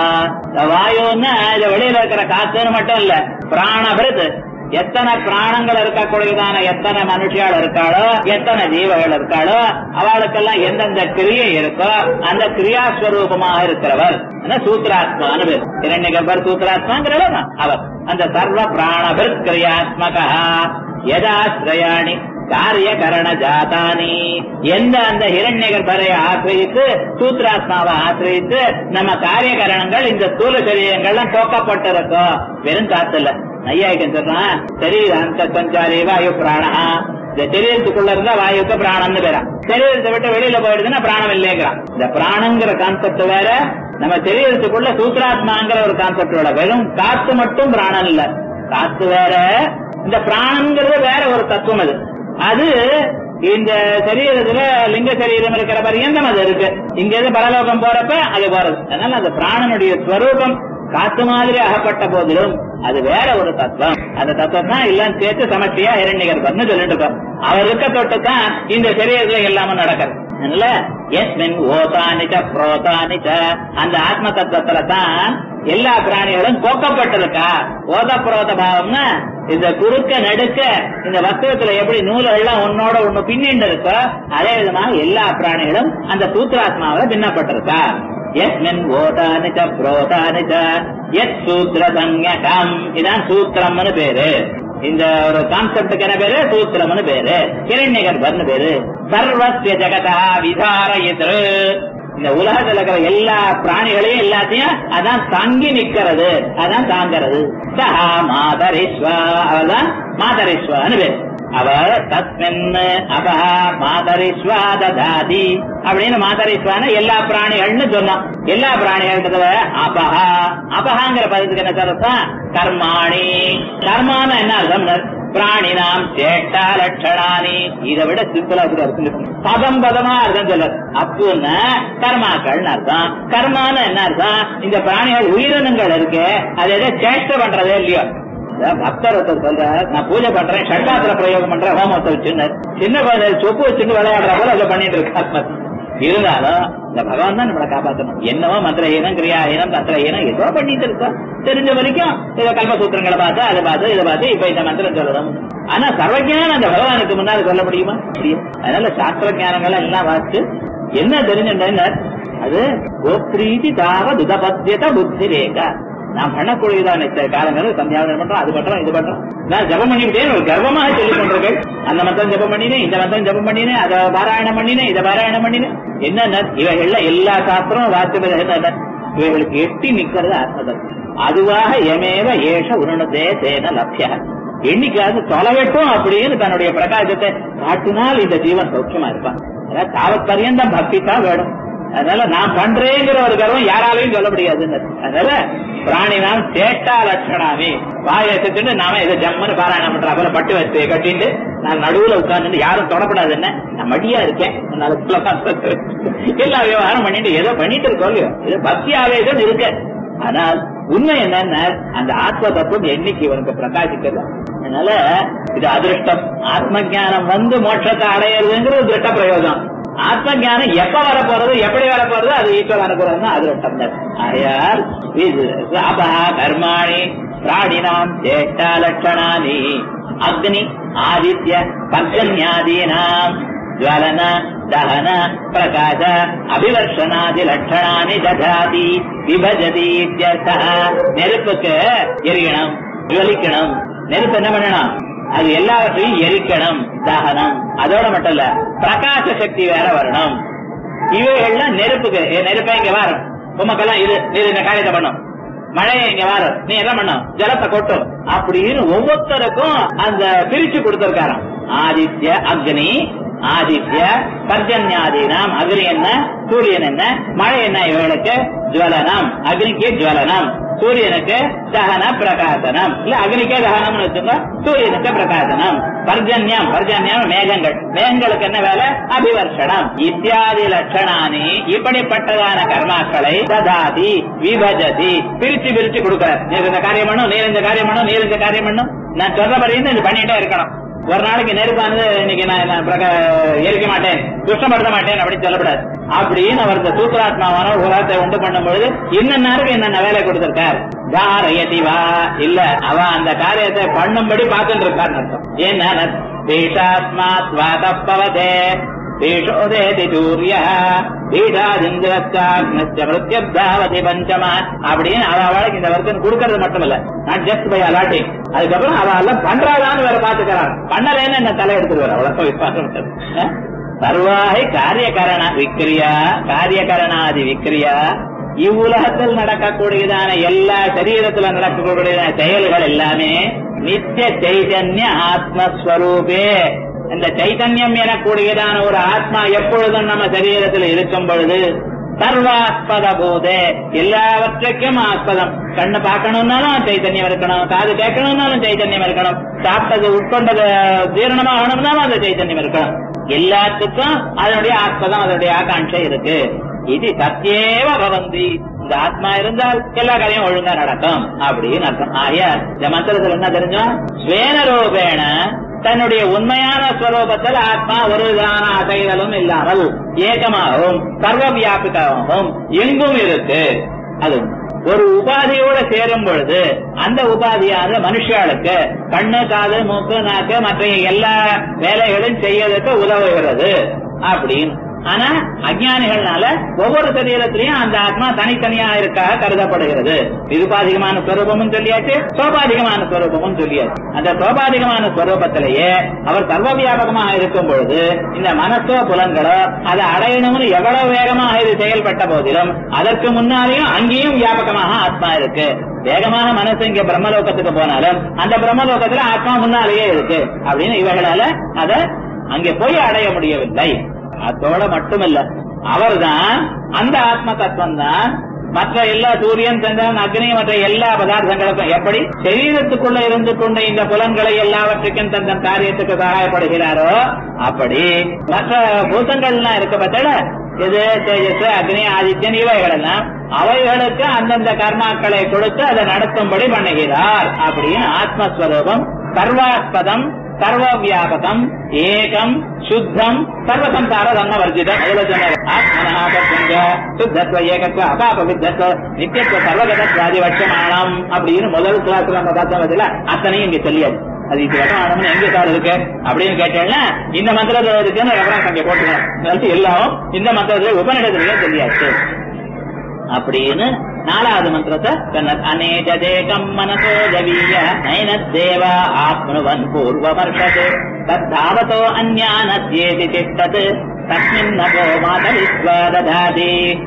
வாயுன்னா இது வெளியில இருக்கிற காத்துன்னு மட்டும் இல்ல பிராணபிருத் எத்தனை பிராணங்கள் இருக்கக்கூடியதான எத்தனை மனுஷியால் இருக்காளோ எத்தனை ஜீவகள் இருக்காளோ அவளுக்கெல்லாம் எந்தெந்த கிரியை இருக்கோ அந்த கிரியாஸ்வரூபமாக இருக்கிறவர் என்ன சூத்ராத்மான்னு பேர் இரண்ய கர்ப்பர் சூத்ராத்மாங்கிறவர் அவர் அந்த சர்வ பிராணபிருத் கிரியாத்மக யதாஸ்ரயாணி காரிய கரண ஜாதானி எந்த அந்த ஹிரண்ய கர்ப்பரை ஆசிரியித்து சூத்ராத்மாவை ஆசிரியித்து நம்ம காரிய கரணங்கள் இந்த ஸ்தூல சரீரங்கள்லாம் போக்கப்பட்டிருக்கோம் வெறும் காத்துல ஐயாயிரம் சொல்றான் சரீர அந்த சஞ்சாரி வாயு பிராணா இந்த சரீரத்துக்குள்ள இருந்தா வாயுக்கு பிராணம்னு பேரா சரீரத்தை விட்டு வெளியில போயிடுதுன்னா பிராணம் இல்லைங்கிறான் இந்த பிராணங்கிற கான்செப்ட் வேற நம்ம சரீரத்துக்குள்ள சூத்ராத்மாங்கிற ஒரு கான்செப்ட் வேற வெறும் காத்து மட்டும் பிராணம் இல்ல காத்து வேற இந்த பிராணங்கிறது வேற ஒரு தத்துவம் அது அது இந்த சரீரத்துல லிங்க சரீரம் இருக்கிற பரியந்தம் அது இருக்கு இங்க இருந்து பரலோகம் போறப்ப அது போறது அதனால அந்த பிராணனுடைய ஸ்வரூபம் காத்து மாதிரி அகப்பட்ட போதிலும் அது வேற ஒரு தத்துவம் அந்த தத்துவம் தான் எல்லாம் சேர்த்து சமஷ்டியா இரண்டிகர்பர்னு சொல்லிட்டு இருக்கோம் அவர் இருக்க தொட்டு தான் இந்த சரீரத்துல எல்லாமே நடக்கிறது அதனால எஸ்மின் ஓதானிச்ச புரோதானிச்ச அந்த ஆத்ம தத்துவத்துல தான் எல்லா பிராணிகளும் போக்கப்பட்டிருக்கா ஓத புரோத பாவம்னா இந்த குறுக்க நடுக்க இந்த வஸ்துவத்துல எப்படி நூல்கள்லாம் ஒன்னோட ஒண்ணு பின்னிண்டு இருக்கோ அதே விதமாக எல்லா பிராணிகளும் அந்த சூத்ராத்மாவில பின்னப்பட்டிருக்கா எஸ்மின் ஓதானி ச புரோதானி ச எத் சூத்திர சஞ்ஞகம் இதான் சூத்திரம்னு பேரு இந்த ஒரு கான்செப்டுக்கு என்ன பேரு சூத்திரம்னு பேரு கிரண்யகர்பர்னு பேரு சர்வசிய ஜெகதா விதாரயித்ரு இந்த உலகத்துல இருக்கிற எல்லா பிராணிகளையும் எல்லாத்தையும் அதான் தங்கி நிக்கிறது அதான் தாங்கிறது சஹா மாதரிஸ்வா அவதான் மாதரிஸ்வான்னு பேரு அவர் தஸ்மின் அபஹா மாதரிஸ்வா ததாதி அப்படின்னு மாதரிஸ்வான எல்லா பிராணிகள்னு சொன்னான் எல்லா பிராணிகள்ன்றத அபஹா அபஹாங்கிற பதத்துக்கு என்ன அர்த்தம் கர்மாணி கர்மான என்ன அர்த்தம் பிராணினாம் சேட்டா லட்சணானி இதை விட சிம்பிளா கூட அர்த்தம் பதம் பதமா அர்த்தம் சொல்ல அப்புன்னா கர்மாக்கள்னு அர்த்தம் கர்மான என்ன அர்த்தம் இந்த பிராணிகள் உயிரினங்கள் இருக்கு அது எதை சேஷ்டை பண்றதே இல்லையோ அதான் பக்தர் ஒருத்தர் சொல்ற நான் பூஜை பண்றேன் ஷட்டாத்திர பிரயோகம் பண்றேன் ஹோமத்தை வச்சுன்னு சின்ன குழந்தை சொப்பு வச்சுட்டு விளையாடுற போல அதை பண்ணிட்டு இருக்காரு இருந்தாலும் இந்த பகவான் தான் நம்மளை காப்பாற்றணும் என்னவோ மந்திரஹீனம் கிரியாஹீனம் தந்திரஹீனம் ஏதோ பண்ணிட்டு இருக்கோம் தெரிஞ்ச வரைக்கும் இதை கல்பசூத்திரங்களை பார்த்து அதை பார்த்து இதை பார்த்து இப்ப இந்த மந்திரம் சொல்லணும் ஆனா சர்வஜானம் அந்த பகவானுக்கு முன்னாடி சொல்ல முடியுமா முடியும் அதனால சாஸ்திர ஞானங்கள் எல்லாம் வாசிச்சு என்ன தெரிஞ்சுட்டேன் அது கோப்ரீதி தாவ துதபத்தியத புத்தி ரேகா நான் பண்ணக்கூடியதான இந்த காலங்கள் சந்தியாவனம் பண்றோம் அது பண்றோம் இது பண்றோம் நான் ஜபம் பண்ணிவிட்டேன் ஒரு கர்வமாக சொல்லிக் கொண்டிருக்கேன் அந்த மந்திரம் ஜபம் பண்ணினேன் இந்த மந்திரம் ஜபம் பண்ணினேன் அதை பாராயணம் பண்ணினேன் இதை பாராயணம் பண்ணினேன் என்ன இவைகள்ல எல்லா சாஸ்திரம் வாக்கியம் என்ன இவைகளுக்கு எட்டி நிக்கிறது அர்த்தம் அதுவாக எமேவ ஏஷ உருணதே தேன லப்ய என்னைக்காவது தொலைவட்டும் அப்படின்னு தன்னுடைய பிரகாசத்தை காட்டினால் இந்த ஜீவன் சௌக்கியமா இருப்பான் அதாவது தாவத் பரியந்தம் பக்தி தான் வேணும் அதனால நான் பண்றேங்கிற ஒரு கர்வம் யாராலையும் சொல்ல முடியாதுன்னு அதனால பிராணி நாம் சேட்டா லட்சணாமே வாயை வச்சுட்டு நாம இதை ஜம்மனு பாராயணம் பண்ற போல பட்டு வச்சு கட்டிட்டு நான் நடுவுல உட்கார்ந்து யாரும் தொடப்படாது என்ன நான் மடியா இருக்கேன் அதனால எல்லா விவகாரம் பண்ணிட்டு ஏதோ பண்ணிட்டு இருக்கோம் இல்லையோ இது பக்தி ஆவேசம் இருக்கு ஆனால் உண்மை என்னன்னா அந்த ஆத்ம தத்துவம் என்னைக்கு இவனுக்கு பிரகாசிக்கிறது அதனால இது அதிருஷ்டம் ஆத்ம ஞானம் வந்து மோட்சத்தை அடையிறதுங்கிறது திருஷ்ட பிரயோஜனம் ஆத்ம ஞானம் எப்ப வரப்போறது எப்படி வரப்போறது அது ஈஸ்வர அனுகிரகம் தான் அதிருஷ்டம் தான் ஆயால் இது அபஹா கர்மாணி பிராணினாம் சேஷ்டா லட்சணானி அக்னி ஆதித்ய பர்ஜன்யாதீனாம் ज्वलन दहन प्रकाश அபிவர்ஷனாதி லட்சணானி ததாதி விபஜதி இत्यर्थः நெருப்புக்கு எரியணும் ஜுவலிக்கணும் நெருப்பு என்ன பண்ணணும் அது எல்லாவற்றையும் எரிக்கணும் தகனம் அதோட மட்டும் இல்ல பிரகாச சக்தி வேற வரணும் இவைகள்லாம் நெருப்புக்கு ஏ, நெருப்பை இங்க வரும் உமக்கெல்லாம் இது நீ இந்த காரியத்தை பண்ணும் மழையை இங்க வரும் நீ என்ன பண்ணும் ஜலத்தை கொட்டும் அப்படின்னு ஒவ்வொருத்தருக்கும் அந்த பிரிச்சு கொடுத்திருக்காராம் ஆதித்ய அக்னி ஆதித்ய பர்ஜன்யாதீனம் அக்னி என்ன சூரியன் என்ன மழை என்ன இவர்களுக்கு ஜுவலனம் அக்னிக்கு ஜுவலனம் சூரியனுக்கு தகன பிரகாசனம் இல்ல அக்னிக்கே தகனம்னு வச்சுக்கோ சூரியனுக்கு பிரகாசனம் பர்ஜன்யம் பர்ஜன்யம் மேகங்கள் மேகங்களுக்கு என்ன வேலை அபிவர்ஷனம் இத்தியாதி லட்சணானி இப்படிப்பட்டதான கர்மாக்களை ததாதி விபஜதி பிரிச்சு பிரிச்சு கொடுக்கிறார் நீர் இந்த காரியம் பண்ணும் நீர் இந்த காரியம் பண்ணும் நீர் இந்த காரியம் பண்ணும் நான் சொல்றபடியும் இது பண்ணிட்டே இருக்கணும் ஒரு நாளைக்கு நெருப்பானது இன்னைக்கு நான் நான் பிரக- எரிக்க மாட்டேன் துஷ்டப்படுத்த மாட்டேன் அப்படின்னு சொல்லக்கூடாது அப்படின்னு அவர் இந்த சூத்திராத்மாவான ஒரு உலகத்தை உண்டு பண்ணும் பொழுது இன்ன என்னென்ன வேலை கொடுத்திருக்கார் தாரயதி வா இல்ல அவ அந்த காரியத்தை பண்ணும்படி பார்த்துட்டு இருக்கார் அர்த்தம் என்ன பீஷாத்மாத் வாதப்பவதே பீஷோதேதி சூரிய பீஷாதிந்திரஸ்தாக்னஸ்ய மிருத்யப்தாவதி பஞ்சமா அப்படின்னு அவ அவளுக்கு இந்த வர்க்கம் கொடுக்கறது மட்டும் இல்ல நாட் ஜஸ்ட் பை அலாட்டிங் அதுக்கப்புறம் அவ எல்லாம் பண்றாதான்னு வேற பாத்துக்கிறான் பண்ணலேன்னு என்ன தலை எடுத்துருவார் அவ்வளவு விசுவாசம் அஹ்? சர்வாகி காரியகரண விக்ரியா காரியகரணாதி விக்ரியா இவ்வுலகத்தில் நடக்கக்கூடியதான எல்லா சரீரத்துல நடக்கக்கூடியதான செயல்கள் எல்லாமே நித்திய சைதன்ய ஆத்மஸ்வரூபே இந்த சைதன்யம் எனக்கூடியதான ஒரு ஆத்மா எப்பொழுதும் நம்ம சரீரத்தில் இருக்கும் பொழுது சர்வாஸ்பத பூதே எல்லாவற்றுக்கும் ஆஸ்பதம் கண்ணு பார்க்கணும்னாலும் சைத்தன்யம் இருக்கணும் காது கேட்கணும்னாலும் சைத்தன்யம் இருக்கணும் சாப்பிட்டது உட்கொண்டது ஜீரணமா ஆகணும்னாலும் அந்த சைத்தன்யம் இருக்கணும் எல்லாத்துக்கும் அதனுடைய ஆஸ்பதம் அதனுடைய ஆகாங்ஷை இருக்கு இது சத்தியேவ பவந்தி இந்த ஆத்மா இருந்தால் எல்லா காரியம் ஒழுங்கா நடக்கும் அப்படின்னு அர்த்தம் ஆயா இந்த மந்திரத்துல என்ன தெரிஞ்சோம் ஸ்வேனரூபேண தன்னுடைய உண்மையான ஸ்வரூபத்தில் ஆத்மா ஒரு விதமான அசைதலும் இல்லாமல் ஏகமாகவும் சர்வ வியாபிகமாகவும் எங்கும் இருக்கு அது ஒரு உபாதியோட சேரும் பொழுது அந்த உபாதியானது மனுஷாளுக்கு கண்ணு காது மூக்கு நாக்கு மற்ற எல்லா வேலைகளும் செய்யறதுக்கு உதவுகிறது அப்படின்னு ஆனா அஜானிகள்னால ஒவ்வொரு சரீரத்திலையும் அந்த ஆத்மா தனித்தனியா இருக்காக கருதப்படுகிறது நிருபாதிகமான ஸ்வரூபமும் சொல்லியாச்சு சோபாதிகமான ஸ்வரூபமும் சொல்லியாச்சு அந்த சோபாதிகமான ஸ்வரூபத்திலேயே அவர் சர்வ வியாபகமாக இருக்கும் பொழுது இந்த மனசோ புலன்களோ அதை அடையணும்னு எவ்வளவு வேகமாக இது செயல்பட்ட போதிலும் அதற்கு முன்னாலேயும் அங்கேயும் வியாபகமாக ஆத்மா இருக்கு வேகமாக மனசு இங்க பிரம்மலோகத்துக்கு போனாலும் அந்த பிரம்மலோகத்துல ஆத்மா முன்னாலேயே இருக்கு அப்படின்னு இவர்களால அதை அங்கே போய் அடைய முடியவில்லை அதோட மட்டுமில்ல அவர்தான் அந்த ஆத்ம தத்துவம் தான் மற்ற எல்லா சூரியன் சந்திரன் அக்னி மற்ற எல்லா பதார்த்தங்களுக்கும் எப்படி சரீரத்துக்குள்ள இருந்து கொண்ட இந்த புலன்களை எல்லாவற்றுக்கும் தன் தன் காரியத்துக்கு சகாயப்படுகிறாரோ அப்படி மற்ற பூதங்கள்லாம் இருக்க பத்தல இது தேஜஸ் அக்னி ஆதித்யன் இவைகள் எல்லாம் அவைகளுக்கு அந்தந்த கர்மாக்களை கொடுத்து அதை நடத்தும்படி பண்ணுகிறார் அப்படின்னு ஆத்மஸ்வரூபம் சர்வாஸ்பதம் சர்வ வியாபகம் ஏகம் சுத்தம் சர்வசம்சார தன்ன வர்ஜிதம் அதுல சொன்னார் ஆத்மனாபத்வங்க சுத்தத்வ ஏகத்வ அபாப வித்தத்வ நித்தியத்துவ சர்வகதத்வாதி வட்சமானம் அப்படின்னு முதல் கிளாஸ்ல நம்ம பார்த்தோம் அதுல அத்தனையும் இங்க சொல்லியாது அது இது வட்டமானம்னு எங்க சார் இருக்கு அப்படின்னு கேட்டேன்னா இந்த மந்திரத்துல இருக்குன்னு ரெஃபரன்ஸ் அங்க போட்டுக்கணும் எல்லாம் இந்த மந்திரத்துல உபநிடத்திலேயே சொல்லியாச்சு அப்படின்னு நாலாவது மந்திரத்தை சொன்னார் அநேஜதேகம் மனசோ ஜவீய நைனத்தேவா ஆப்னுவன் பூர்வவர்ஷத் தத்தாவதோ அந்யானத்யேதி திஷ்டத் தஸ்மின் நபோ மாதவிஸ்வா ததாதி